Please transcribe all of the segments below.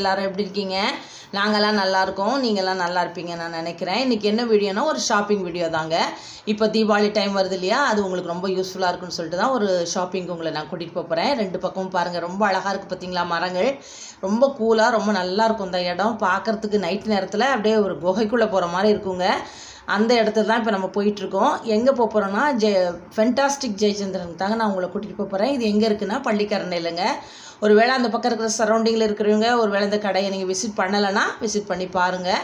எல்லாரும் எப்படி இருக்கீங்க நாங்கள்லாம் நல்லா இருக்கோம் நீங்கள்லாம் நல்லா இருப்பீங்க நான் நினைக்கிறேன் இன்றைக்கி என்ன வீடியோனா ஒரு ஷாப்பிங் வீடியோ தாங்க இப்போ தீபாவளி டைம் வருது இல்லையா அது உங்களுக்கு ரொம்ப யூஸ்ஃபுல்லாக இருக்குன்னு சொல்லிட்டு தான் ஒரு ஷாப்பிங்க்கு உங்களை நான் கூட்டிகிட்டு போகிறேன் ரெண்டு பக்கமும் பாருங்கள் ரொம்ப அழகாக இருக்குது பார்த்தீங்களா மரங்கள் ரொம்ப கூலாக ரொம்ப நல்லா இருக்கும் இந்த இடம் பார்க்குறதுக்கு நைட் நேரத்தில் அப்படியே ஒரு குகைக்குள்ளே போகிற மாதிரி இருக்குங்க அந்த இடத்துல தான் இப்போ நம்ம போயிட்டுருக்கோம் எங்கே போக போகிறோன்னா ஜெ ஃபென்டாஸ்டிக் ஜெயச்சந்திரனுக்கு தாங்க நான் உங்களை கூட்டிகிட்டு போக போகிறேன் இது எங்கே இருக்குன்னா பள்ளிக்கரணையிலங்க ஒரு வேளை அந்த பக்கம் இருக்கிற சரௌண்டிங்கில் இருக்கிறவங்க ஒரு வேளை இந்த கடையை நீங்கள் விசிட் பண்ணலைன்னா விசிட் பண்ணி பாருங்கள்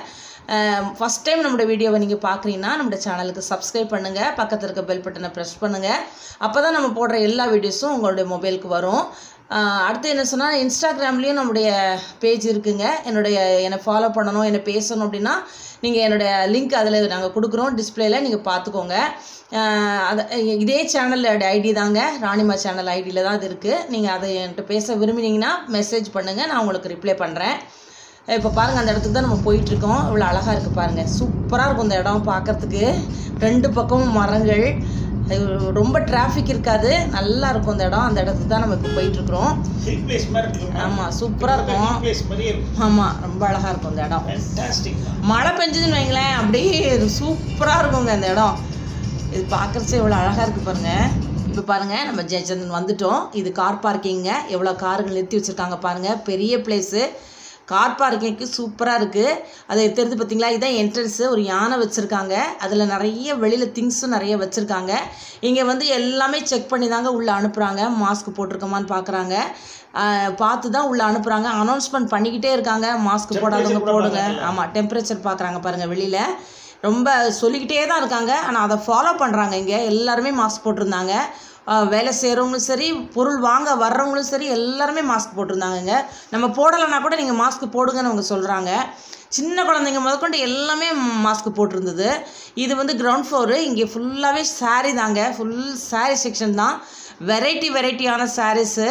ஃபஸ்ட் டைம் நம்மளோட வீடியோவை நீங்கள் பார்க்குறீங்கன்னா நம்மளோட சேனலுக்கு சப்ஸ்கிரைப் பண்ணுங்கள் பக்கத்தில் இருக்க பெல் பட்டனை ப்ரெஸ் பண்ணுங்கள் அப்போ தான் நம்ம போடுற எல்லா வீடியோஸும் உங்களுடைய மொபைலுக்கு வரும் ஆஹ் அடுத்து என்ன சொன்னால் இன்ஸ்டாகிராம்லேயும் நம்முடைய பேஜ் இருக்குங்க என்னுடைய என்னை ஃபாலோ பண்ணணும் என்னை பேசணும் அப்படின்னா நீங்கள் என்னுடைய லிங்க் அதில் நாங்கள் கொடுக்குறோம் டிஸ்பிளேல நீங்கள் பார்த்துக்கோங்க ஆஹ் அது இதே சேனலோட ஐடி தாங்க ராணிமா சேனல் ஐடியில் தான் அது இருக்குது நீங்கள் அதை என்கிட்ட பேச விரும்பினீங்கன்னா மெசேஜ் பண்ணுங்கள் நான் உங்களுக்கு ரிப்ளை பண்ணுறேன் இப்போ பாருங்கள் அந்த இடத்துக்கு தான் நம்ம போயிட்டுருக்கோம் இவ்வளோ அழகாக இருக்குது பாருங்கள் சூப்பராக இருக்கும் இந்த இடம் பார்க்கறதுக்கு ரெண்டு பக்கமும் மரங்கள் அது ரொம்ப டிராஃபிக் இருக்காது நல்லா இருக்கும் இந்த இடம் அந்த இடத்துக்கு தான் நம்ம இப்போ போயிட்டுருக்குறோம் ஹில் பிளேஸ் மாதிரி இருக்கு ஆமாம் சூப்பராக இருக்கும் ஹில் பிளேஸ் மாதிரியே இருக்கும் ஆமாம் ரொம்ப அழகாக இருக்கும் இந்த இடம் ஃபேன்டாஸ்டிக் மழை பெஞ்சதுன்னு வைங்களேன் அப்படியே சூப்பராக இருக்குங்க இந்த இடம் இது பார்க்குறச்சே எவ்வளோ அழகாக இருக்குது பாருங்கள் இப்போ பாருங்கள் நம்ம ஜெயச்சந்திரன் வந்துட்டோம் இது கார் பார்க்கிங்க எவ்வளோ கார்கள் நிறுத்தி வச்சுருக்காங்க பாருங்கள் பெரிய பிளேஸு கார் பார்க்கிங்க்கு சூப்பராக இருக்குது அது தெரிஞ்சு பார்த்தீங்களா இதான் என்ட்ரன்ஸு ஒரு யானை வச்சுருக்காங்க அதில் நிறைய வெளியில் திங்ஸும் நிறைய வச்சுருக்காங்க இங்கே வந்து எல்லாமே செக் பண்ணி தாங்க உள்ளே அனுப்புகிறாங்க மாஸ்க் போட்டிருக்கோமான்னு பார்க்குறாங்க பார்த்து தான் உள்ளே அனுப்புகிறாங்க அனௌன்ஸ்மெண்ட் பண்ணிக்கிட்டே இருக்காங்க மாஸ்க் போடாதவங்க Temperature கூட போடுங்க பார்க்கறாங்கல்ல? ஆமாம் டெம்பரேச்சர் பார்க்குறாங்க பாருங்கள் வெளியில் ரொம்ப சொல்லிக்கிட்டே தான் இருக்காங்க ஆனால் அதை ஃபாலோ பண்ணுறாங்க இங்கே எல்லாருமே மாஸ்க் போட்டிருந்தாங்க ஆஹ் வேலை செய்கிறவங்களும் சரி பொருள் வாங்க வர்றவங்களும் சரி எல்லாருமே மாஸ்க் போட்டிருந்தாங்கங்க நம்ம போடலைன்னா கூட நீங்கள் மாஸ்க் போடுங்கன்னு அவங்க சொல்கிறாங்க சின்ன குழந்தைங்க முதற்கொண்டு எல்லாமே மாஸ்க் போட்டிருந்தது இது வந்து கிரவுண்ட் ஃப்ளோரு இங்கே ஃபுல்லாகவே saree தாங்க ஃபுல் saree செக்ஷன் தான் வெரைட்டி வெரைட்டியான சாரீஸு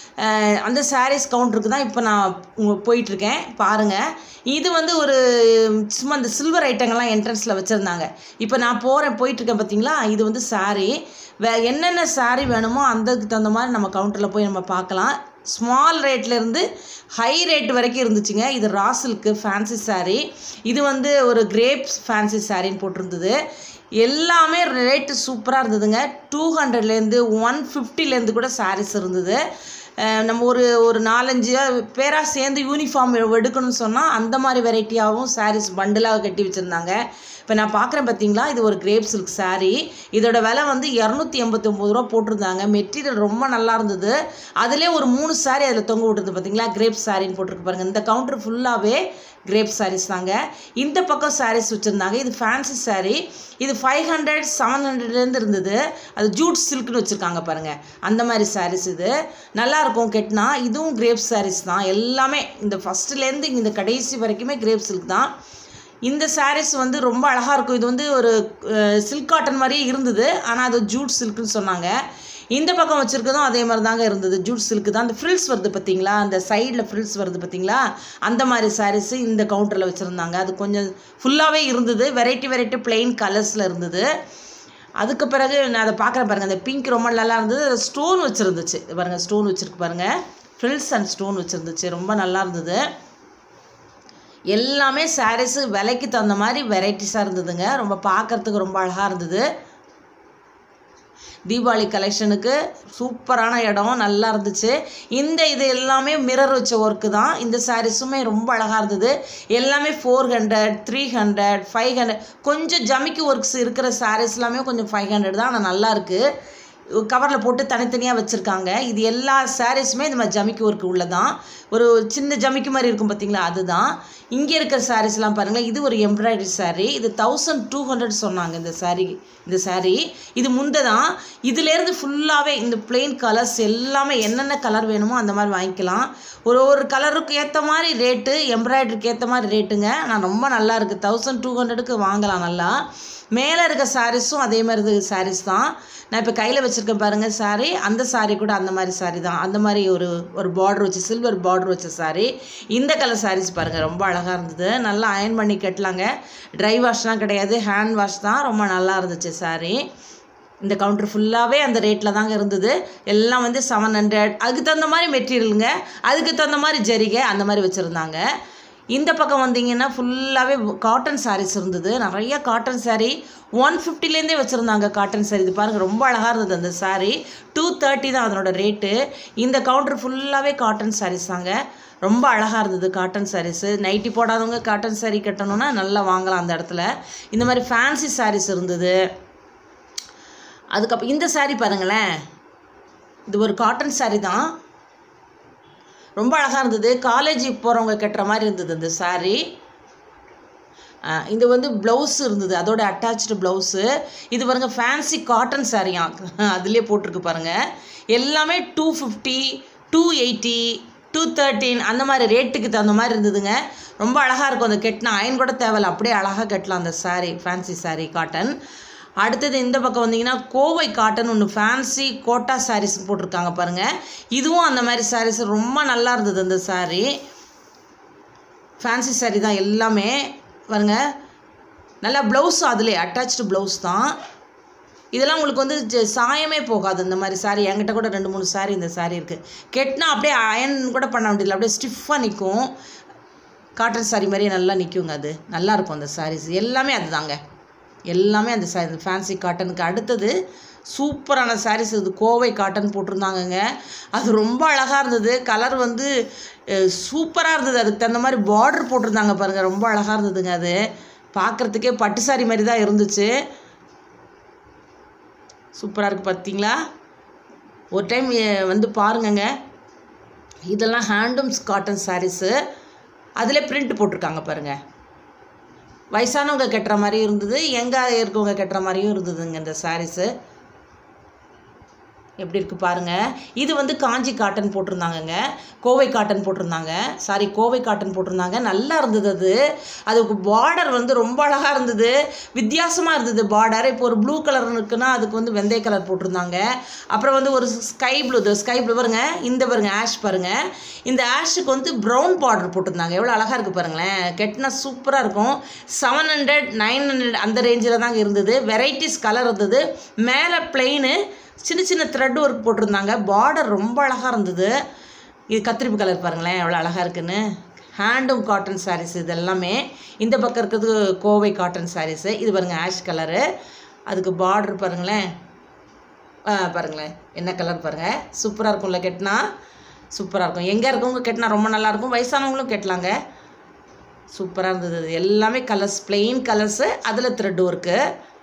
அந்த சாரீஸ் கவுண்டருக்கு தான் இப்போ நான் உங்க- போயிட்டுருக்கேன் பாருங்கள் இது வந்து ஒரு சும்மா இந்த சில்வர் ஐட்டங்கள்லாம் என்ட்ரன்ஸில் வச்சுருந்தாங்க இப்போ நான் போகிறேன் போயிட்டுருக்கேன் பார்த்தீங்களா இது வந்து saree வே என்னென்ன saree வேணுமோ அந்ததுக்கு தகுந்த மாதிரி நம்ம கவுண்டரில் போய் நம்ம பார்க்கலாம் ஸ்மால் ரேட்லேருந்து ஹை ரேட் வரைக்கும் இருந்துச்சுங்க இது ரா சில்க்கு ஃபேன்சி saree இது வந்து ஒரு கிரேப்ஸ் ஃபேன்சி சாரின்னு போட்டிருந்தது எல்லாமே ரேட்டு சூப்பராக இருந்ததுங்க டூ ஹண்ட்ரட்லேருந்து ஒன் ஃபிஃப்டிலேருந்து கூட sarees இருந்தது அஹ் நம்ம ஒரு ஒரு நாலஞ்சு பேராக சேர்ந்து யூனிஃபார்ம் எடுக்கணும்னு சொன்னால் அந்த மாதிரி வெரைட்டியாகவும் sarees பண்டலாக கட்டி வச்சுருந்தாங்க இப்போ நான் பார்க்குறேன் பார்த்தீங்களா இது ஒரு கிரேப் சில்க் saree இதோட விலை வந்து இரநூத்தி எண்பத்தி ஒம்பது ரூபா போட்டிருந்தாங்க மெட்டீரியல் ரொம்ப நல்லா இருந்தது அதிலே ஒரு மூணு saree அதில் தொங்க விட்டுருந்து பார்த்தீங்களா கிரேப் சாரின்னு போட்டிருக்கு பாருங்கள் இந்த கவுண்டர் ஃபுல்லாகவே கிரேப் சாரீஸ் தாங்க இந்த பக்கம் சாரீஸ் வச்சுருந்தாங்க இது ஃபேன்சி saree இது ஃபைவ் ஹண்ட்ரட் செவன் ஹண்ட்ரட்லேருந்து இருந்தது அது ஜூட் சில்க்னு வச்சுருக்காங்க பாருங்கள் அந்த மாதிரி சாரீஸ் இது நல்லா இருக்கும் கெட்டினா இதுவும் கிரேப் சாரீஸ் தான் எல்லாமே இந்த ஃபஸ்ட்டுலேருந்து இந்த கடைசி வரைக்குமே கிரேப் சில்க் தான் இந்த சாரீஸ் வந்து ரொம்ப அழகாக இருக்கும் இது வந்து ஒரு சில்க் காட்டன் மாதிரியே இருந்தது ஆனால் அது ஜூட் சில்க்னு சொன்னாங்க இந்த பக்கம் வச்சுருக்கதும் அதே மாதிரி தாங்க இருந்தது ஜூட் சில்க் தான் அந்த ஃப்ரில்ஸ் வருது பார்த்தீங்களா அந்த சைடில் ஃப்ரில்ஸ் வருது பார்த்தீங்களா அந்த மாதிரி சாரீஸ் இந்த கவுண்டரில் வச்சுருந்தாங்க அது கொஞ்சம் ஃபுல்லாகவே இருந்தது வெரைட்டி வெரைட்டி plain கலர்ஸில் இருந்தது அதுக்கு பிறகு நான் அதை பார்க்குறேன் பாருங்கள் அந்த பிங்க் ரொம்ப நல்லா இருந்தது ஸ்டோன் வச்சுருந்துச்சு பாருங்கள் ஸ்டோன் வச்சுருக்கு பாருங்கள் ஃப்ரில்ஸ் அண்ட் ஸ்டோன் வச்சுருந்துச்சு ரொம்ப நல்லா இருந்தது எல்லாமே சாரீஸு விலைக்கு தகுந்த மாதிரி வெரைட்டிஸாக இருந்ததுங்க ரொம்ப பார்க்கறதுக்கு ரொம்ப அழகாக இருந்தது தீபாவளி கலெக்ஷனுக்கு சூப்பரான இடம் நல்லா இருந்துச்சு இந்த இது எல்லாமே மிரர் வச்ச ஒர்க்கு தான் இந்த சாரீஸுமே ரொம்ப அழகாக இருந்தது எல்லாமே four hundred three hundred five hundred கொஞ்சம் ஜமிக்கி ஒர்க்ஸ் இருக்கிற சாரீஸ் எல்லாமே கொஞ்சம் ஃபைவ் ஹண்ட்ரட் தான் ஆனால் நல்லா இருக்குது கவரில் போட்டு தனித்தனியாக வச்சுருக்காங்க இது எல்லா சாரீஸுமே இந்த மாதிரி ஜமிக்கி ஒர்க்கு உள்ளதான் ஒரு சின்ன ஜமிக்கி மாதிரி இருக்கும் பார்த்தீங்களா அதுதான் இங்கே இருக்கிற சாரீஸ்லாம் பாருங்களேன் இது ஒரு எம்ப்ராய்டரி saree இது தௌசண்ட் டூ ஹண்ட்ரட் சொன்னாங்க இந்த saree இந்த saree இது முந்தை தான் இதுலேருந்து ஃபுல்லாகவே இந்த plain கலர்ஸ் எல்லாமே என்னென்ன கலர் வேணுமோ அந்த மாதிரி வாங்கிக்கலாம் ஒரு ஒரு கலருக்கு ஏற்ற மாதிரி ரேட்டு எம்ப்ராய்டரிக்கு ஏற்ற மாதிரி ரேட்டுங்க ஆனால் ரொம்ப நல்லா இருக்குது தௌசண்ட் டூ ஹண்ட்ரடுக்கு வாங்கலாம் நல்லா மேலே இருக்க சாரீஸும் அதே மாதிரி சாரீஸ் தான் நான் இப்போ கையில் வச்சுருக்கேன் பாருங்கள் saree அந்த saree கூட அந்த மாதிரி saree தான் அந்த மாதிரி ஒரு ஒரு பார்டர் வச்சு சில்வர் பார்டர் வச்ச saree இந்த கலர் sarees பாருங்கள் ரொம்ப அழகாக இருந்தது நல்லா அயன் பண்ணி கட்டலாங்க ட்ரை வாஷ்லாம் கிடையாது ஹேண்ட் வாஷ் தான் ரொம்ப நல்லா இருந்துச்சு saree இந்த கவுண்டர் ஃபுல்லாகவே அந்த ரேட்டில் தாங்க இருந்தது எல்லாம் வந்து செவன் ஹண்ட்ரட் அதுக்கு தகுந்த மாதிரி மெட்டீரியலுங்க அதுக்கு தகுந்த மாதிரி ஜரிகை அந்த மாதிரி வச்சுருந்தாங்க இந்த பக்கம் வந்தீங்கன்னா ஃபுல்லாகவே காட்டன் sarees இருந்தது நிறைய காட்டன் saree ஒன் ஃபிஃப்டிலேருந்தே வச்சுருந்தாங்க காட்டன் saree இது பாருங்கள் ரொம்ப அழகாக இருந்தது அந்த saree டூ தேர்ட்டி தான் அதனோட ரேட்டு இந்த கவுண்டர் ஃபுல்லாகவே காட்டன் sarees தாங்க ரொம்ப அழகாக இருந்தது காட்டன் சாரீஸு நைட்டி போடாதவங்க காட்டன் saree கட்டணும்னா நல்லா வாங்கலாம் அந்த இடத்துல இந்த மாதிரி ஃபேன்சி sarees இருந்தது அதுக்கப்புறம் இந்த saree பாருங்களேன் இது ஒரு காட்டன் saree தான் ரொம்ப அழகாக இருந்தது காலேஜ் போகிறவங்க கட்டுற மாதிரி இருந்தது இந்த saree ஆ, இது வந்து ப்ளவுஸ் இருந்தது அதோட அட்டாச்சு ப்ளவுஸு இது பாருங்க ஃபேன்சி காட்டன் சாரியா அதுலேயே போட்டிருக்கு பாருங்க எல்லாமே two fifty two eighty two thirteen அந்த மாதிரி ரேட்டுக்கு தகுந்த மாதிரி இருந்ததுங்க ரொம்ப அழகாக இருக்கும் அந்த கெட்டினா அயன் கூட தேவையில்ல அப்படியே அழகாக கட்டலாம் அந்த saree ஃபேன்சி saree காட்டன் அடுத்தது இந்த பக்கம் வந்தீங்கன்னா கோவை காட்டன் ஒன்று ஃபேன்சி கோட்டா சாரீஸ் போட்டிருக்காங்க பாருங்கள் இதுவும் அந்த மாதிரி சாரீஸ் ரொம்ப நல்லா இருந்தது அந்த saree ஃபேன்சி saree தான் எல்லாமே பாருங்க நல்லா ப்ளவுஸ் அதுலேயே அட்டாச்சு ப்ளவுஸ் தான் இதெல்லாம் உங்களுக்கு வந்து ஜ- சாயமே போகாது இந்த மாதிரி saree என்கிட்ட கூட ரெண்டு மூணு saree இந்த saree இருக்குது கெட்டினா அப்படியே அயன் கூட பண்ண வேண்டியதில்லை அப்படியே ஸ்டிஃபாக நிற்கும் காட்டன் saree மாதிரியே நல்லா நிற்குங்க அது நல்லா இருக்கும் அந்த sarees எல்லாமே அதுதாங்க எல்லாமே அந்த சா ஃபேன்சி காட்டனுக்கு அடுத்தது சூப்பரான sarees இது கோவை காட்டன் போட்டிருந்தாங்கங்க அது ரொம்ப அழகாக இருந்தது கலர் வந்து சூப்பராக இருந்தது அதுக்கு தகுந்த மாதிரி பார்டர் போட்டிருந்தாங்க பாருங்கள் ரொம்ப அழகாக இருந்ததுங்க அது பார்க்குறதுக்கே பட்டு saree மாதிரி தான் இருந்துச்சு சூப்பராக இருக்குது பார்த்தீங்களா ஒரு டைம் வந்து பாருங்கங்க இதெல்லாம் ஹேண்டூம்ஸ் காட்டன் சாரீஸு அதில் பிரிண்ட் போட்டிருக்காங்க பாருங்கள் வயசானவங்க கட்டுற மாதிரியும் இருந்தது எங்கே இருக்கவங்க கட்டுற மாதிரியும் இருந்ததுங்க இந்த சாரீஸு எப்படி இருக்குது பாருங்கள் இது வந்து காஞ்சி காட்டன் போட்டிருந்தாங்கங்க கோவை காட்டன் போட்டிருந்தாங்க சாரி கோவை காட்டன் போட்டிருந்தாங்க நல்லா இருந்தது அது அதுக்கு பார்டர் வந்து ரொம்ப அழகாக இருந்தது வித்தியாசமாக இருந்தது பார்டர் இப்போ ஒரு ப்ளூ கலர் இருக்குன்னா அதுக்கு வந்து வெந்தய கலர் போட்டிருந்தாங்க அப்புறம் வந்து ஒரு ஸ்கை ப்ளூ இது ஸ்கை ப்ளூ பாருங்க இந்த பாருங்க ஆஷ் பாருங்க இந்த ஆஷுக்கு வந்து ப்ரௌன் பார்டர் போட்டிருந்தாங்க எவ்வளோ அழகாக இருக்குது பாருங்களேன் கெட்டினா சூப்பராக இருக்கும் செவன் ஹண்ட்ரட் நைன் ஹண்ட்ரட் அந்த ரேஞ்சில் தாங்க இருந்தது வெரைட்டிஸ் கலர் இருந்தது மேலே பிளெயின் சின்ன சின்ன த்ரெட் ஒர்க் போட்டிருந்தாங்க பார்டர் ரொம்ப அழகாக இருந்தது இது கத்திரிப்பு கலர் பாருங்களேன் எவ்வளோ அழகாக இருக்குன்னு ஹேண்டும் காட்டன் சாரீஸ் இது எல்லாமே இந்த பக்கம் இருக்கிறது கோவை காட்டன் சாரீஸு இது பாருங்கள் ஆஷ் கலரு அதுக்கு பார்டர் பாருங்களேன் ஆ, பாருங்களேன் என்ன கலர் பாருங்கள் சூப்பராக இருக்கும்ல கெட்டினா சூப்பராக இருக்கும் எங்கே இருக்கவங்க கெட்டினா ரொம்ப நல்லாயிருக்கும் வயசானவங்களும் கெட்டலாங்க சூப்பராக இருந்தது இது எல்லாமே கலர்ஸ் plain கலர்ஸு அதில் த்ரெட் ஒர்க்கு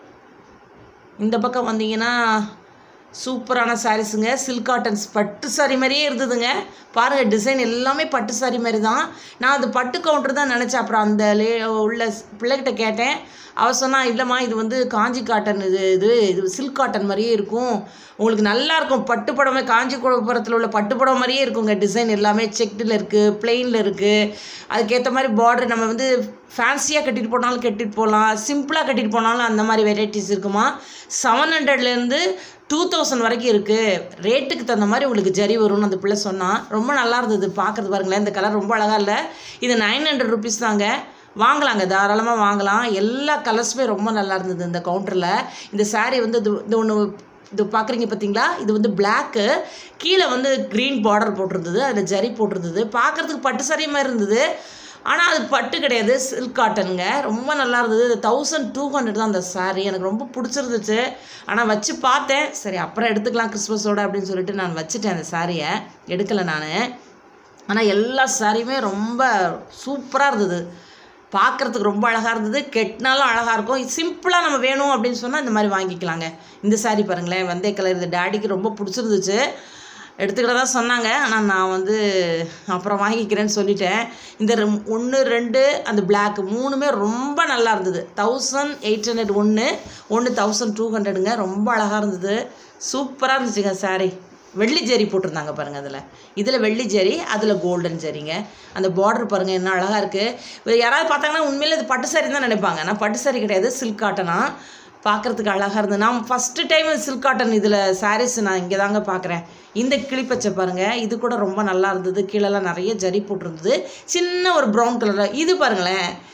இந்த பக்கம் வந்தீங்கன்னா சூப்பரான சாரீஸுங்க சில்க் காட்டன்ஸ் பட்டு சாரி மாதிரியே இருந்ததுங்க பாருங்கள் டிசைன் எல்லாமே பட்டு சாரி மாதிரி தான் நான் அது பட்டு கவுண்டர் தான் நினச்சேன் அப்புறம் அந்த லே உள்ள பிள்ளைகிட்ட கேட்டேன் அவ சொன்னா இல்லைம்மா இது வந்து காஞ்சி காட்டன் இது இது இது சில்க் காட்டன் மாதிரியே இருக்கும் உங்களுக்கு நல்லா இருக்கும் பட்டு புடவை காஞ்சி புறத்தில் உள்ள பட்டு புடவை மாதிரியே இருக்குங்க டிசைன் எல்லாமே செக்டில் இருக்குது பிளெயினில் இருக்குது அதுக்கேற்ற மாதிரி பார்டர் நம்ம வந்து ஃபேன்சியாக கட்டிட்டு போனாலும் கட்டிட்டு போகலாம் சிம்பிளாக கட்டிட்டு போனாலும் அந்த மாதிரி வெரைட்டிஸ் இருக்குமா செவன் ஹண்ட்ரட்லேருந்து டூ தௌசண்ட் வரைக்கும் இருக்குது ரேட்டுக்கு தகுந்த மாதிரி உங்களுக்கு ஜரி வரும்னு அந்த பிள்ளை சொன்னான் ரொம்ப நல்லா இருந்தது பார்க்குறது பாருங்களேன் இந்த கலர் ரொம்ப அழகாக இல்லை இது நைன் ஹண்ட்ரட் ருபீஸ் தாங்க வாங்கலாங்க தாராளமாக வாங்கலாம் எல்லா கலர்ஸுமே ரொம்ப நல்லா இருந்தது இந்த கவுண்டரில் இந்த saree வந்து இது இது ஒன்று இது பார்க்குறீங்க பார்த்தீங்களா இது வந்து பிளாக்கு கீழே வந்து க்ரீன் பார்டர் போட்டிருந்தது அதில் ஜரி போட்டிருந்தது பார்க்குறதுக்கு பட்டு saree மாதிரி இருந்தது ஆனால் அது பட்டு கிடையாது சில்க் காட்டனுங்க ரொம்ப நல்லா இருந்தது தௌசண்ட் டூ ஹண்ட்ரட் தான் அந்த saree எனக்கு ரொம்ப பிடிச்சிருந்துச்சு ஆனால் வச்சு பார்த்தேன் சரி அப்புறம் எடுத்துக்கலாம் கிறிஸ்மஸோட அப்படின்னு சொல்லிட்டு நான் வச்சுட்டேன் அந்த சாரியை எடுக்கலை நான் ஆனால் எல்லா சாரியுமே ரொம்ப சூப்பராக இருந்தது பார்க்குறதுக்கு ரொம்ப அழகாக இருந்தது கெட்டினாலும் அழகாக இருக்கும் சிம்பிளாக நம்ம வேணும் அப்படின்னு சொன்னால் இந்த மாதிரி வாங்கிக்கலாங்க இந்த saree பாருங்களேன் வெந்தய கலர் இது டேடிக்கு ரொம்ப பிடிச்சிருந்துச்சு எடுத்துக்கிட்டதா சொன்னாங்க ஆனால் நான் வந்து அப்புறம் வாங்கிக்கிறேன்னு சொல்லிட்டேன் இந்த ஒன்று ரெண்டு அந்த Black மூணுமே ரொம்ப நல்லா இருந்தது தௌசண்ட் எயிட் ஹண்ட்ரட் ஒன்று ஒன்று தௌசண்ட் டூ ஹண்ட்ரடுங்க ரொம்ப அழகாக இருந்தது சூப்பராக இருந்துச்சுங்க saree வெள்ளி ஜரி போட்டிருந்தாங்க பாருங்கள் அதில் இதில் வெள்ளி ஜரி அதில் கோல்டன் ஜரிங்க அந்த பார்டர் பாருங்கள் என்ன அழகாக இருக்குது யாராவது பார்த்தாங்கன்னா உண்மையிலே இது பட்டு saree தான் நினைப்பாங்க நான் பட்டு saree கிடையாது சில்க் காட்டனா பார்க்குறதுக்கு அழகாக இருந்தது நான் ஃபஸ்ட்டு டைம் சில்க் காட்டன் இதில் சாரீஸ் நான் இங்கே தாங்க பார்க்குறேன் இந்த கிளிப்பச்சை பாருங்கள் இது கூட ரொம்ப நல்லா இருந்தது கீழெல்லாம் நிறைய ஜரி போட்டிருந்தது சின்ன ஒரு ப்ரௌன் கலரில் இது பாருங்களேன்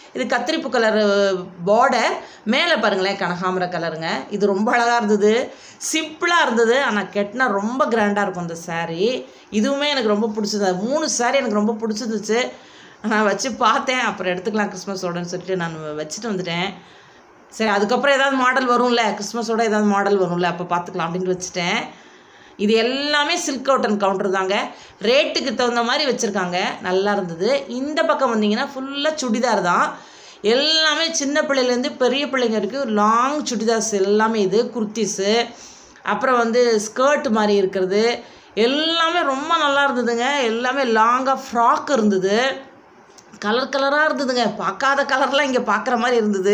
இது கத்திரிப்பு கலர் பார்டர் மேலே பாருங்களேன் கனகாமர கலருங்க இது ரொம்ப அழகாக இருந்தது சிம்பிளாக இருந்தது ஆனால் கெட்டினா ரொம்ப கிராண்டாக இருக்கும் இந்த saree இதுவுமே எனக்கு ரொம்ப பிடிச்சது மூணு saree எனக்கு ரொம்ப பிடிச்சிருந்துச்சு நான் வச்சு பார்த்தேன் அப்புறம் எடுத்துக்கலாம் கிறிஸ்மஸோடன்னு சொல்லிட்டு நான் வச்சுட்டு வந்துட்டேன் சரி அதுக்கப்புறம் ஏதாவது மாடல் வரும்ல கிறிஸ்மஸோட ஏதாவது மாடல் வரும்ல அப்போ பார்த்துக்கலாம் அப்படின்னு வச்சுட்டேன் இது எல்லாமே சில்க் காட்டன் கவுண்டர் தாங்க ரேட்டுக்கு தகுந்த மாதிரி வச்சுருக்காங்க நல்லா இருந்தது இந்த பக்கம் வந்தீங்கன்னா ஃபுல்லாக சுடிதார் தான் எல்லாமே சின்ன பிள்ளையிலேருந்து பெரிய பிள்ளைங்க இருக்குது லாங் சுடிதார்ஸ் எல்லாமே இது குர்த்திஸு அப்புறம் வந்து ஸ்கர்ட் மாதிரி இருக்கிறது எல்லாமே ரொம்ப நல்லா இருந்ததுங்க எல்லாமே லாங்காக ஃப்ராக் இருந்தது கலர் கலராக இருந்ததுங்க பார்க்காத கலர்லாம் இங்கே பார்க்குற மாதிரி இருந்தது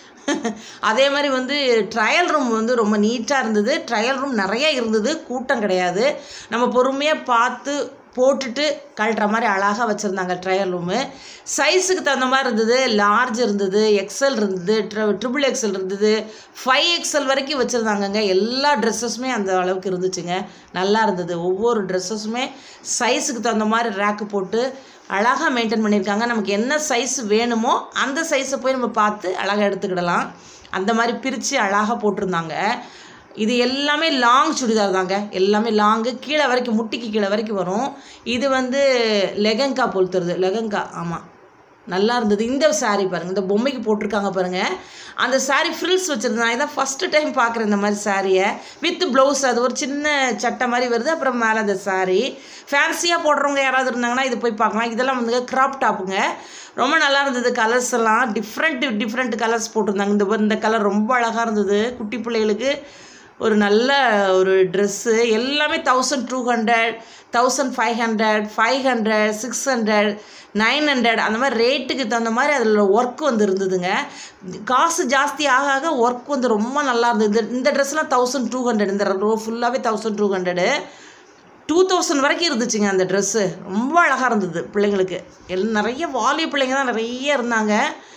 அதே மாதிரி வந்து ட்ரையல் ரூம் வந்து ரொம்ப நீட்டாக இருந்தது ட்ரையல் ரூம் நிறைய இருந்தது கூட்டம் கிடையாது நம்ம பொறுமையாக பார்த்து போட்டுட்டு கழட்டுற மாதிரி அழகாக வச்சுருந்தாங்க ட்ரையல் ரூமு சைஸுக்கு தகுந்த மாதிரி இருந்தது லார்ஜ் இருந்தது எக்ஸல் இருந்தது ட்ரிபிள் எக்ஸல் இருந்தது ஃபைவ் எக்ஸல் வரைக்கும் வச்சுருந்தாங்கங்க எல்லா ட்ரெஸ்ஸஸுமே அந்த அளவுக்கு இருந்துச்சுங்க நல்லா இருந்தது ஒவ்வொரு ட்ரெஸ்ஸஸுமே சைஸுக்கு தகுந்த மாதிரி ரேக்கு போட்டு அழகாக மெயின்டைன் பண்ணியிருக்காங்க நமக்கு என்ன சைஸ் வேணுமோ அந்த சைஸை போய் நம்ம பார்த்து அழகாக எடுத்துக்கிடலாம் அந்த மாதிரி பிரித்து அழகாக போட்டிருந்தாங்க இது எல்லாமே லாங் சுடிதார் தாங்க எல்லாமே லாங்கு கீழே வரைக்கும் முட்டிக்கு கீழே வரைக்கும் வரும் இது வந்து லெகங்கா பொறுத்துறது லெகங்கா ஆமாம் நல்லா இருந்தது இந்த saree பாருங்கள் இந்த பொம்மைக்கு போட்டிருக்காங்க பாருங்கள் அந்த saree ஃப்ரில்ஸ் வச்சுருந்தாங்க இதான் ஃபஸ்ட்டு டைம் பார்க்குறேன் இந்த மாதிரி சாரியை வித் ப்ளவுஸ் அது ஒரு சின்ன சட்டை மாதிரி வருது அப்புறம் மேலே அந்த saree ஃபேன்சியாக போடுறவங்க யாராவது இருந்தாங்கன்னா இது போய் பார்க்கலாம் இதெல்லாம் வந்து கிராப் டாப்புங்க ரொம்ப நல்லா இருந்தது கலர்ஸ் எல்லாம் டிஃப்ரெண்ட் டிஃப்ரெண்ட் கலர்ஸ் போட்டிருந்தாங்க இந்த இந்த கலர் ரொம்ப அழகாக இருந்தது குட்டி பிள்ளைகளுக்கு ஒரு நல்ல ஒரு ட்ரெஸ்ஸு எல்லாமே thousand two hundred thousand five hundred five hundred six hundred nine hundred அந்த மாதிரி ரேட்டுக்கு தகுந்த மாதிரி அதில் ஒர்க் வந்து இருந்ததுங்க காசு ஜாஸ்தி ஆக ஆக ஒர்க் வந்து ரொம்ப நல்லா இருந்தது இந்த இந்த ட்ரெஸ்லாம் தௌசண்ட் டூ ஹண்ட்ரட் இந்த ரோ ஃபுல்லாகவே thousand two hundred two thousand வரைக்கும் இருந்துச்சுங்க அந்த ட்ரெஸ்ஸு ரொம்ப அழகாக இருந்தது பிள்ளைங்களுக்கு எல் நிறைய வாலிய பிள்ளைங்க தான் நிறைய இருந்தாங்க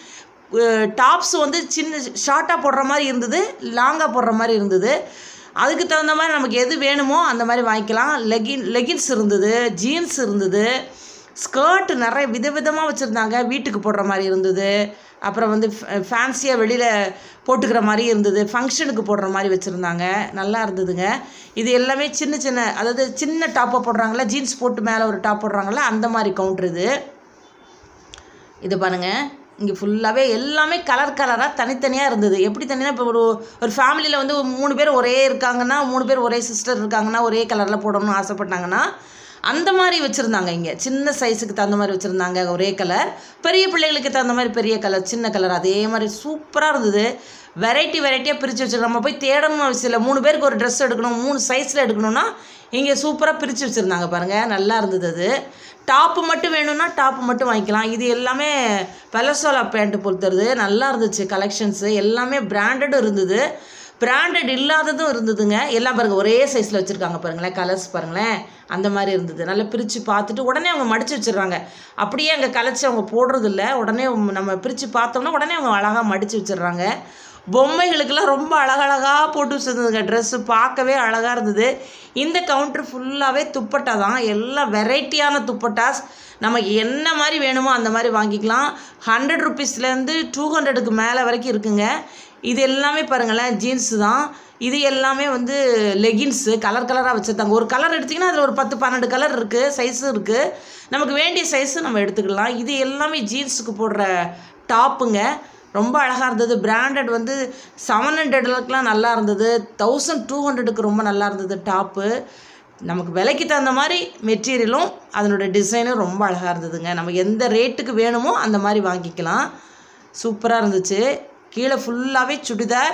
டாப்ஸ் வந்து சின்ன ஷார்ட்டாக போடுற மாதிரி இருந்தது லாங்காக போடுற மாதிரி இருந்தது அதுக்கு தகுந்த மாதிரி நமக்கு எது வேணுமோ அந்த மாதிரி வாங்கிக்கலாம் லெகின் லெகின்ஸ் இருந்தது ஜீன்ஸ் இருந்தது ஸ்கர்ட் நிறைய விதவிதமாக வச்சுருந்தாங்க வீட்டுக்கு போடுற மாதிரி இருந்தது அப்புறம் வந்து ஃபேன்சியாக வெளியில் போட்டுக்கிற மாதிரி இருந்தது ஃபங்க்ஷனுக்கு போடுற மாதிரி வச்சுருந்தாங்க நல்லா இருந்ததுங்க இது எல்லாமே சின்ன சின்ன அதாவது சின்ன டாப்பை போடுறாங்களா ஜீன்ஸ் போட்டு மேலே ஒரு டாப் போடுறாங்களா அந்த மாதிரி கவுண்ட்ரு இது இது பாருங்கள் இங்கே ஃபுல்லாகவே எல்லாமே கலர் கலராக தனித்தனியாக இருந்தது எப்படி தனியாக இப்போ ஒரு ஒரு ஃபேமிலியில் வந்து ஒரு மூணு பேர் ஒரே இருக்காங்கன்னா மூணு பேர் ஒரே சிஸ்டர் இருக்காங்கன்னா ஒரே கலரில் போடணும்னு ஆசைப்பட்டாங்கன்னா அந்த மாதிரி வச்சுருந்தாங்க இங்கே சின்ன சைஸுக்கு தகுந்த மாதிரி வச்சுருந்தாங்க ஒரே கலர் பெரிய பிள்ளைகளுக்கு தகுந்த மாதிரி பெரிய கலர் சின்ன கலர் அதே மாதிரி சூப்பராக இருந்தது வெரைட்டி வெரைட்டியாக பிரித்து வச்சுருக்கோம் நம்ம போய் தேடணும்னு அவசியம் இல்லை மூணு பேருக்கு ஒரு ட்ரெஸ் எடுக்கணும் மூணு சைஸில் எடுக்கணும்னா இங்கே சூப்பராக பிரித்து வச்சுருந்தாங்க பாருங்கள் நல்லா இருந்தது அது டாப்பு மட்டும் வேணும்னா டாப்பு மட்டும் வாங்கிக்கலாம் இது எல்லாமே பெலசோலா பேண்ட்டு பொறுத்துறது நல்லா இருந்துச்சு கலெக்ஷன்ஸு எல்லாமே பிராண்டடும் இருந்தது பிராண்டட் இல்லாததும் இருந்ததுங்க எல்லாம் பாருங்க ஒரே சைஸில் வச்சுருக்காங்க பாருங்களேன் கலர்ஸ் பாருங்களேன் அந்த மாதிரி இருந்தது நல்லா பிரித்து பார்த்துட்டு உடனே அவங்க மடித்து வச்சிடுறாங்க அப்படியே அங்கே கலைச்சி அவங்க போடுறதில்ல உடனே நம்ம பிரித்து பார்த்தோம்னா உடனே அவங்க அழகாக மடித்து வச்சிடுறாங்க பொம்மைகளுக்கெல்லாம் ரொம்ப அழகழகாக போட்டு வச்சுருந்ததுங்க ட்ரெஸ்ஸு பார்க்கவே அழகாக இருந்தது இந்த கவுண்டர் ஃபுல்லாகவே துப்பட்டா தான் எல்லாம் வெரைட்டியான துப்பட்டாஸ் நமக்கு என்ன மாதிரி வேணுமோ அந்த மாதிரி வாங்கிக்கலாம் ஹண்ட்ரட் ருபீஸ்லேருந்து டூ ஹண்ட்ரடுக்கு மேலே வரைக்கும் இருக்குங்க இது எல்லாமே பாருங்களேன் ஜீன்ஸு தான் இது எல்லாமே வந்து லெகின்ஸு கலர் கலராக வச்சுருந்தாங்க ஒரு கலர் எடுத்திங்கன்னா அதில் ஒரு பத்து பன்னெண்டு கலர் இருக்குது சைஸும் இருக்குது நமக்கு வேண்டிய சைஸு நம்ம எடுத்துக்கலாம் இது எல்லாமே ஜீன்ஸுக்கு போடுற டாப்புங்க ரொம்ப அழகாக இருந்தது பிராண்டட் வந்து செவன் ஹண்ட்ரட்லக்கெலாம் நல்லா இருந்தது தௌசண்ட் டூ ஹண்ட்ரடுக்கு ரொம்ப நல்லா இருந்தது டாப்பு நமக்கு விலைக்கு தகுந்த மாதிரி மெட்டீரியலும் அதனோட டிசைனும் ரொம்ப அழகாக இருந்ததுங்க நம்ம எந்த ரேட்டுக்கு வேணுமோ அந்த மாதிரி வாங்கிக்கலாம் சூப்பராக இருந்துச்சு கீழே ஃபுல்லாகவே சுடிதார்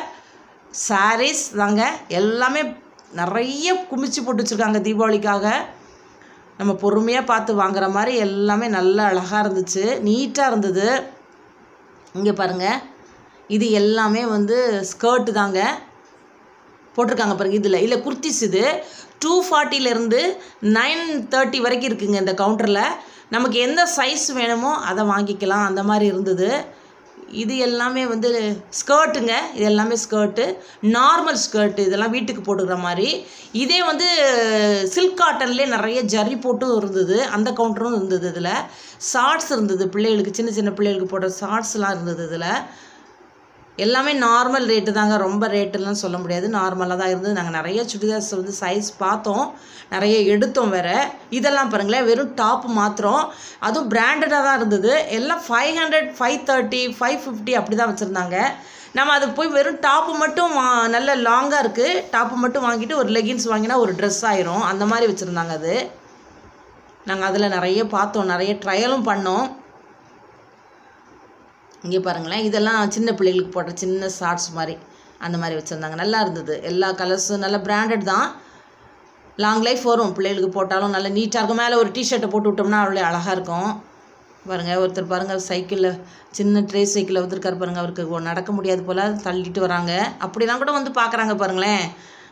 சாரீஸ் தாங்க எல்லாமே நிறைய குமிச்சு போட்டு வச்சுருக்காங்க தீபாவளிக்காக நம்ம பொறுமையாக பார்த்து வாங்குற மாதிரி எல்லாமே நல்ல அழகாக இருந்துச்சு நீட்டாக இருந்தது இங்கே பாருங்கள் இது எல்லாமே வந்து ஸ்கர்ட்டு தாங்க போட்டிருக்காங்க பாருங்க இதில் இல்லை குர்த்திஸ் இது டூ ஃபார்ட்டிலேருந்து நைன் தேர்ட்டி வரைக்கும் இருக்குங்க இந்த கவுண்டரில் நமக்கு எந்த சைஸ் வேணுமோ அதை வாங்கிக்கலாம் அந்த மாதிரி இருந்தது இது எல்லாமே வந்து ஸ்கர்ட்டுங்க இது எல்லாமே ஸ்கர்ட்டு நார்மல் ஸ்கர்ட்டு இதெல்லாம் வீட்டுக்கு போட்டுக்கிற மாதிரி இதே வந்து சில்க் காட்டன்லேயே நிறைய ஜரி போட்டும் இருந்தது அந்த கவுண்டரும் இருந்தது இதில் ஷார்ட்ஸ் இருந்தது பிள்ளைகளுக்கு சின்ன சின்ன பிள்ளைகளுக்கு போடுற ஷார்ட்ஸ்லாம் இருந்தது இதில் எல்லாமே நார்மல் ரேட்டு தாங்க ரொம்ப ரேட்டுலாம் சொல்ல முடியாது நார்மலாக தான் இருந்தது நாங்கள் நிறைய சுடிதார்ஸ் வந்து சைஸ் பார்த்தோம் நிறைய எடுத்தோம் வேற இதெல்லாம் பாருங்களேன் வெறும் டாப் மாத்திரம் அதுவும் பிராண்டடாக தான் இருந்தது எல்லாம் five hundred five thirty five fifty அப்படி தான் வச்சுருந்தாங்க நம்ம அது போய் வெறும் டாப்பு மட்டும் வா- நல்ல லாங்காக இருக்குது டாப்பு மட்டும் வாங்கிட்டு ஒரு லெகின்ஸ் வாங்கினா ஒரு ட்ரெஸ் ஆயிரும் அந்த மாதிரி வச்சுருந்தாங்க அது நாங்கள் அதில் நிறைய பார்த்தோம் நிறைய ட்ரையலும் பண்ணோம் இங்கே பாருங்களேன் இதெல்லாம் சின்ன பிள்ளைகளுக்கு போடுற சின்ன ஷார்ட்ஸ் மாதிரி அந்த மாதிரி வச்சுருந்தாங்க நல்லா இருந்தது எல்லா கலர்ஸும் நல்ல பிராண்டட் தான் லாங் லைஃப் வரும் பிள்ளைகளுக்கு போட்டாலும் நல்ல நீட்டாக இருக்கும் மேலே ஒரு டிஷர்ட்டை போட்டு விட்டோம்னா அவ்வளோ அழகாக இருக்கும் பாருங்கள் ஒருத்தர் பாருங்கள் சைக்கிளில் சின்ன ட்ரே சைக்கிளில் வந்திருக்காரு பாருங்கள் அவருக்கு ஒ- நடக்க முடியாது போல் தள்ளிட்டு வராங்க அப்படிலாம் கூட வந்து பார்க்குறாங்க பாருங்களேன்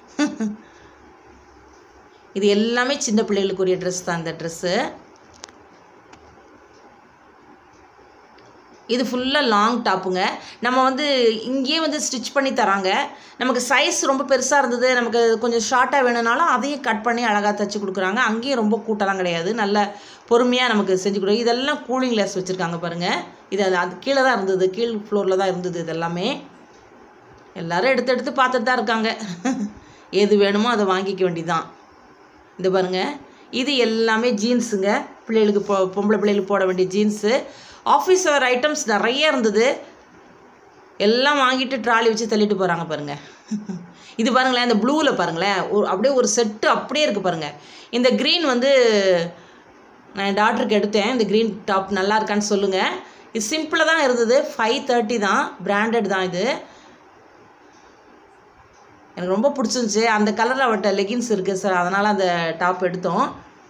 இது எல்லாமே சின்ன பிள்ளைகளுக்குரிய ட்ரெஸ் தான் இந்த ட்ரெஸ்ஸு இது ஃபுல்லாக லாங் டாப்புங்க நம்ம வந்து இங்கேயே வந்து ஸ்டிச் பண்ணி தராங்க நமக்கு சைஸ் ரொம்ப பெருசாக இருந்தது நமக்கு கொஞ்சம் ஷார்ட்டாக வேணும்னாலும் அதையும் கட் பண்ணி அழகாக தச்சு கொடுக்குறாங்க அங்கேயும் ரொம்ப கூட்டலாம் கிடையாது நல்ல பொறுமையாக நமக்கு செஞ்சு கொடுக்குறாங்க இதெல்லாம் கூலிங் கிளாஸ் வச்சுருக்காங்க பாருங்கள் இது அது அது கீழே தான் இருந்தது கீழ் ஃப்ளோரில் தான் இருந்தது இதெல்லாமே எல்லாரும் எடுத்து எடுத்து பார்த்துட்டு தான் இருக்காங்க எது வேணுமோ அதை வாங்கிக்க வேண்டியதுதான் இது பாருங்க இது எல்லாமே ஜீன்ஸுங்க பிள்ளைகளுக்கு பொ பொம்பளை பிள்ளைகளுக்கு போட வேண்டிய ஜீன்ஸு ஆஃபீஸ் வேர் ஐட்டம்ஸ் நிறைய இருந்தது எல்லாம் வாங்கிட்டு ட்ராலி வச்சு தள்ளிட்டு போகிறாங்க பாருங்க இது பாருங்களேன் இந்த ப்ளூவில் பாருங்களேன் ஒரு அப்படியே ஒரு செட்டு அப்படியே இருக்குது பாருங்கள் இந்த க்ரீன் வந்து நான் என் டாக்டருக்கு எடுத்தேன் இந்த க்ரீன் டாப் நல்லா இருக்கான்னு சொல்லுங்கள் இது சிம்பிளாக தான் இருந்தது ஃபைவ் தேர்ட்டி தான் பிராண்டட் தான் இது எனக்கு ரொம்ப பிடிச்சிருந்துச்சி அந்த கலரில் அவட்ட லெகின்ஸ் இருக்குது சார் அதனால் அந்த டாப் எடுத்தோம்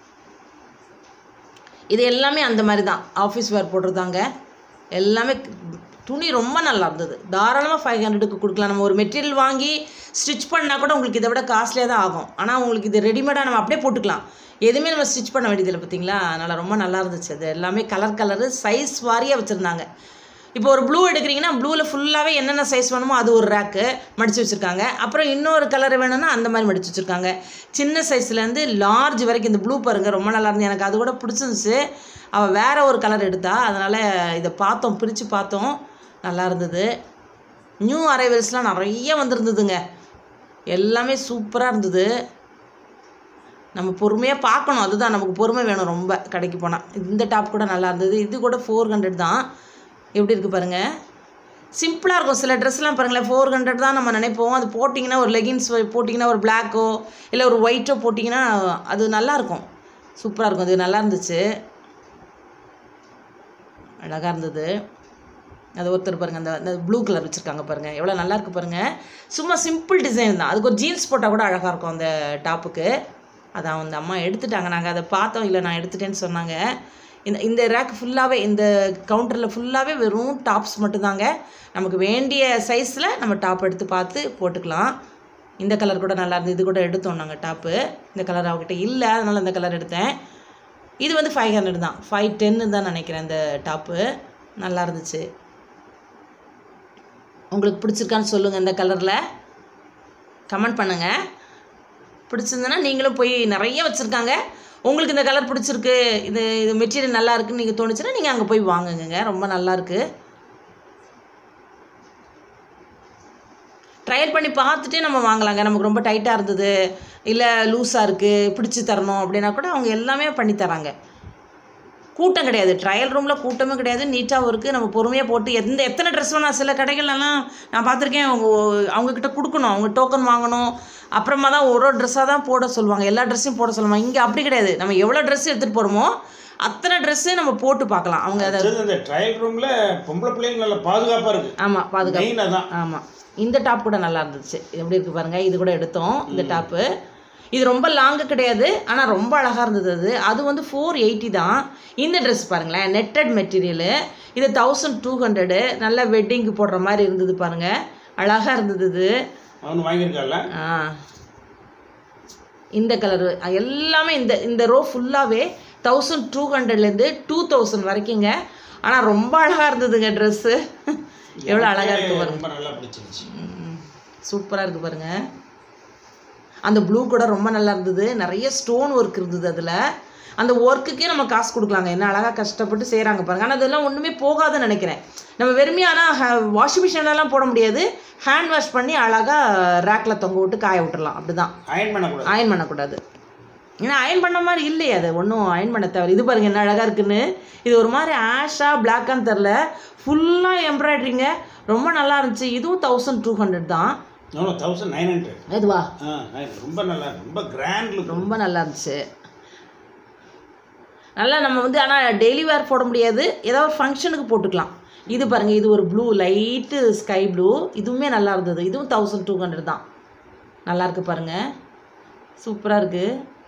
இது எல்லாமே அந்த மாதிரி தான் ஆஃபீஸ் வேர் போட்டிருந்தாங்க எல்லாமே துணி ரொம்ப நல்லா இருந்தது தாராளமாக ஃபைவ் ஹண்ட்ரடுக்கு கொடுக்கலாம் நம்ம ஒரு மெட்டீரியல் வாங்கி ஸ்டிச் பண்ணால் கூட உங்களுக்கு இதை விட காஸ்ட்லியாக தான் ஆகும் ஆனால் உங்களுக்கு இது ரெடிமேடாக நம்ம அப்படியே போட்டுக்கலாம் எதுவுமே நம்ம ஸ்டிச் பண்ண வேண்டியதில்லை பார்த்தீங்களா அதனால் ரொம்ப நல்லா இருந்துச்சு அது எல்லாமே கலர் கலரு சைஸ் வாரியாக வச்சுருந்தாங்க இப்போ ஒரு ப்ளூ எடுக்கிறீங்கன்னா ப்ளூவில் ஃபுல்லாகவே என்னென்ன சைஸ் வேணுமோ அது ஒரு ரேக்கு மடித்து வச்சுருக்காங்க அப்புறம் இன்னொரு கலர் வேணும்னா அந்த மாதிரி மடித்து வச்சுருக்காங்க சின்ன சைஸ்லேருந்து லார்ஜ் வரைக்கும் இந்த ப்ளூ பாருங்க ரொம்ப நல்லா இருந்தது எனக்கு அது கூட பிடிச்சிருந்துச்சு அவள் வேற ஒரு கலர் எடுத்தா அதனால் இதை பார்த்தோம் பிரித்து பார்த்தோம் நல்லா இருந்தது நியூ அரைவல்ஸ்லாம் நிறைய வந்திருந்ததுங்க எல்லாமே சூப்பராக இருந்தது நம்ம பொறுமையாக பார்க்கணும் அதுதான் நமக்கு பொறுமை வேணும் ரொம்ப கடைக்கு போனால் இந்த டாப் கூட நல்லா இருந்தது இது கூட ஃபோர் ஹண்ட்ரட் தான் எப்படி இருக்குது பாருங்கள் சிம்பிளாக இருக்கும் சில ட்ரெஸ்லாம் பாருங்களேன் ஃபோர் ஹண்ட்ரட் தான் நம்ம நினைப்போம் அது போட்டிங்கன்னா ஒரு லெகின்ஸ் போட்டிங்கன்னா ஒரு பிளாக்கோ இல்லை ஒரு ஒயிட்டோ போட்டிங்கன்னா அது நல்லாயிருக்கும் சூப்பராக இருக்கும் இது நல்லா இருந்துச்சு அழகாக இருந்தது அது ஒருத்தர் பாருங்கள் அந்த அந்த ப்ளூ கலர் வச்சுருக்காங்க பாருங்கள் எவ்வளோ நல்லா இருக்கு பாருங்கள் சும்மா சிம்பிள் டிசைன் தான் அதுக்கு ஒரு ஜீன்ஸ் போட்டால் கூட அழகாக இருக்கும் அந்த டாப்புக்கு அதான் அந்த அம்மா எடுத்துட்டாங்க நாங்கள் அதை பார்த்தோம் இல்லை நான் எடுத்துட்டேன்னு சொன்னாங்க இந்த இந்த ரேக் ஃபுல்லாகவே இந்த கவுண்டரில் ஃபுல்லாகவே வெறும் டாப்ஸ் மட்டும்தாங்க நமக்கு வேண்டிய சைஸில் நம்ம டாப் எடுத்து பார்த்து போட்டுக்கலாம் இந்த கலர் கூட நல்லா இருந்தது இது கூட எடுத்தோம் நாங்கள் டாப்பு இந்த கலர் அவகிட்ட இல்லை அதனால் இந்த கலர் எடுத்தேன் இது வந்து ஃபைவ் ஹண்ட்ரட் தான் ஃபைவ் டென்னு தான் நினைக்கிறேன் இந்த டாப்பு நல்லா இருந்துச்சு உங்களுக்கு பிடிச்சிருக்கான்னு சொல்லுங்கள் இந்த கலரில் கமெண்ட் பண்ணுங்கள் பிடிச்சிருந்ததுன்னா நீங்களும் போய் நிறைய வச்சுருக்காங்க உங்களுக்கு இந்த கலர் பிடிச்சிருக்கு இது இது மெட்டீரியல் நல்லா இருக்குன்னு நீங்கள் தோணுச்சுன்னா நீங்கள் அங்கே போய் வாங்குங்க ரொம்ப நல்லா இருக்கு ட்ரையல் பண்ணி பார்த்துட்டே நம்ம வாங்கலாங்க நமக்கு ரொம்ப டைட்டாக இருந்தது இல்லை லூஸாக இருக்குது பிடிச்சி தரணும் அப்படின்னா கூட அவங்க எல்லாமே பண்ணி தராங்க கூட்டம் கிடையாது ட்ரையல் ரூமில் கூட்டமும் கிடையாது நீட்டாகவும் இருக்குது நம்ம பொறுமையாக போட்டு எந்த எத்தனை ட்ரெஸ் வேணால் சில கடைகள்லாம் நான் பார்த்துருக்கேன் அவங்க அவங்கக்கிட்ட கொடுக்கணும் அவங்க டோக்கன் வாங்கணும் அப்புறமா தான் ஒரு ஒரு ட்ரெஸ்ஸாக தான் போட சொல்லுவாங்க எல்லா ட்ரெஸ்ஸையும் போட சொல்லுவாங்க இங்கே அப்படி கிடையாது நம்ம எவ்வளோ ட்ரெஸ் எடுத்துகிட்டு போகிறோமோ அத்தனை ட்ரெஸ்ஸையும் நம்ம போட்டு பார்க்கலாம் அவங்க அதை அடுத்தது இந்த ட்ரையல் ரூம்ல பொம்பளை பிள்ளைங்க நல்ல பாதுகாப்பா இருக்கு ஆமாம் பாதுகாப்பு மெயின் அதான் ஆமாம் இந்த டாப் கூட நல்லா இருந்துச்சு இது எப்படி இருக்குது பாருங்கள் இது கூட எடுத்தோம் இந்த டாப்பு இது ரொம்ப லாங்கு கிடையாது ஆனால் ரொம்ப அழகாக இருந்தது அது அது வந்து ஃபோர் எயிட்டி தான் இந்த ட்ரெஸ் பாருங்களேன் நெட்டட் மெட்டீரியலு இது தௌசண்ட் டூ ஹண்ட்ரடு நல்ல வெட்டிங்க்கு போடுற மாதிரி இருந்தது பாருங்கள் அழகாக இருந்தது இது அவனு வாங்கியிருக்கால ஆ இந்த கலரு எல்லாமே இந்த இந்த ரோ ஃபுல்லாகவே தௌசண்ட் டூ ஹண்ட்ரட்லேருந்து டூ தௌசண்ட் வரைக்குங்க ஆனால் ரொம்ப அழகாக இருந்ததுங்க ட்ரெஸ்ஸு எவ்வளோ அழகாக இருக்கு பாருங்க ரொம்ப நல்லா பிடிச்சிருச்சு சூப்பராக இருக்குது பாருங்க அந்த ப்ளூ கூட ரொம்ப நல்லா இருந்தது நிறைய ஸ்டோன் ஒர்க் இருந்தது அதில் அந்த ஒர்க்குக்கே நம்ம காசு கொடுக்கலாங்க என்ன அழகாக கஷ்டப்பட்டு செய்கிறாங்க பாருங்க ஆனால் அதெல்லாம் ஒன்றுமே போகாதுன்னு நினைக்கிறேன் நம்ம வெறுமையான வாஷிங் மிஷின்லலாம் போட முடியாது ஹேண்ட் வாஷ் பண்ணி அழகாக ரேக்கில் தொங்க விட்டு காய விட்டுறலாம் அப்படிதான் அயன் பண்ணக்கூடாது அயன் பண்ணக்கூடாது ஏன்னா அயன் பண்ண மாதிரி இல்லையே அது ஒன்றும் அயன் பண்ண தேவை இது பாருங்க என்ன அழகாக இருக்குன்னு இது ஒரு மாதிரி ஆஷாக பிளாக்கான்னு தெரில ஃபுல்லாக எம்ப்ராய்டரிங்க ரொம்ப நல்லா இருந்துச்சு இதுவும் தௌசண்ட் டூ ஹண்ட்ரட் தான் எவ்வளோ தௌசண்ட் நைன் ஹண்ட்ரட் இதுவா ஆ nine- ரொம்ப நல்லா இருக்கு. ரொம்ப கிராண்ட் லுக் ரொம்ப நல்லா இருந்துச்சு நல்லா நம்ம வந்து ஆனால் டெய்லி வேர் போட முடியாது ஏதாவது ஒரு ஃபங்க்ஷனுக்கு போட்டுக்கலாம் இது பாருங்கள் இது ஒரு ப்ளூ லைட்டு ஸ்கை ப்ளூ இதுவுமே நல்லா இருந்தது இதுவும் தௌசண்ட் டூ ஹண்ட்ரட் தான் நல்லா இருக்கு பாருங்கள் சூப்பராக இருக்குது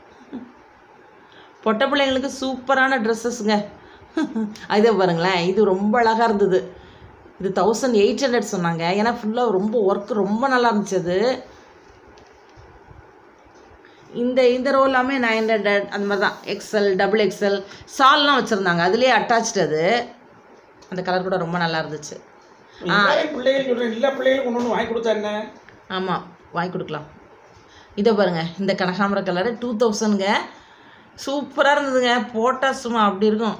பொட்டை பிள்ளைங்களுக்கு சூப்பரான ட்ரெஸ்ஸஸ்ங்க இதே பாருங்களேன் இது ரொம்ப அழகாக இருந்தது இது தௌசண்ட் எயிட் ஹண்ட்ரட் சொன்னாங்க ஏன்னா ஃபுல்லாக ரொம்ப ஒர்க் ரொம்ப நல்லா இருந்துச்சு அது இந்த இந்த ரோ எல்லாமே நைன் ஹண்ட்ரட் அந்த மாதிரி தான் எக்ஸல் டபுள் எக்ஸல் சால்லாம் வச்சுருந்தாங்க அதுலேயே அட்டாச்சு அது அந்த கலர் கூட ரொம்ப நல்லா இருந்துச்சு பிள்ளைகள் சொல்கிறேன் எல்லா பிள்ளைகளுக்கும் ஒன்று ஒன்று வாங்கி கொடுத்தா என்ன ஆமாம் வாங்கி கொடுக்கலாம் இதை பாருங்க இந்த கனகாம்பர கலரு டூ தௌசண்ட்ங்க சூப்பராக இருந்ததுங்க போட்டால் சும்மா அப்படி இருக்கும்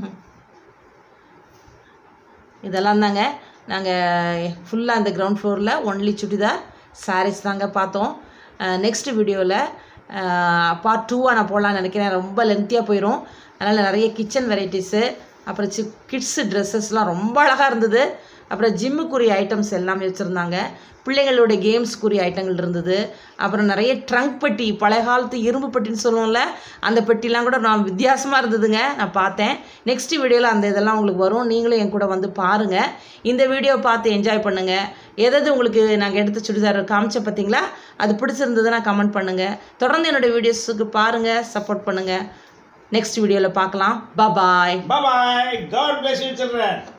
இதெல்லாம் தாங்க நாங்கள் ஃபுல்லாக அந்த கிரவுண்ட் ஃப்ளோரில் ஒன்லி சுடிதார் சாரீஸ் தாங்க பார்த்தோம் நெக்ஸ்ட் வீடியோவில் பார்ட் டூவாக நான் போடலான்னு நினைக்கிறேன் ரொம்ப லென்த்தியாக போயிடும் அதனால் நிறைய கிச்சன் வெரைட்டிஸு அப்புறம் சி கிட்ஸு ட்ரெஸ்ஸஸ்லாம் ரொம்ப அழகாக இருந்தது அப்புறம் ஜிம்முக்குரிய ஐட்டம்ஸ் எல்லாமே வச்சுருந்தாங்க பிள்ளைங்களுடைய கேம்ஸ்க்குரிய ஐட்டங்கள் இருந்தது அப்புறம் நிறைய ட்ரங்க் பெட்டி பழைய காலத்து இரும்பு பெட்டின்னு சொல்லுவோம்ல அந்த பெட்டிலாம் கூட நான் வித்தியாசமாக இருந்ததுங்க நான் பார்த்தேன் நெக்ஸ்ட் வீடியோவில் அந்த இதெல்லாம் உங்களுக்கு வரும் நீங்களும் என் கூட வந்து பாருங்கள் இந்த வீடியோ பார்த்து என்ஜாய் பண்ணுங்கள் எதாவது உங்களுக்கு நாங்கள் எடுத்த சுடிதார் காமிச்ச பார்த்தீங்களா அது பிடிச்சிருந்ததுன்னா கமெண்ட் பண்ணுங்கள் தொடர்ந்து என்னோடய வீடியோஸுக்கு பாருங்கள் சப்போர்ட் பண்ணுங்கள் நெக்ஸ்ட் வீடியோவில் பார்க்கலாம் bye bye God bless you children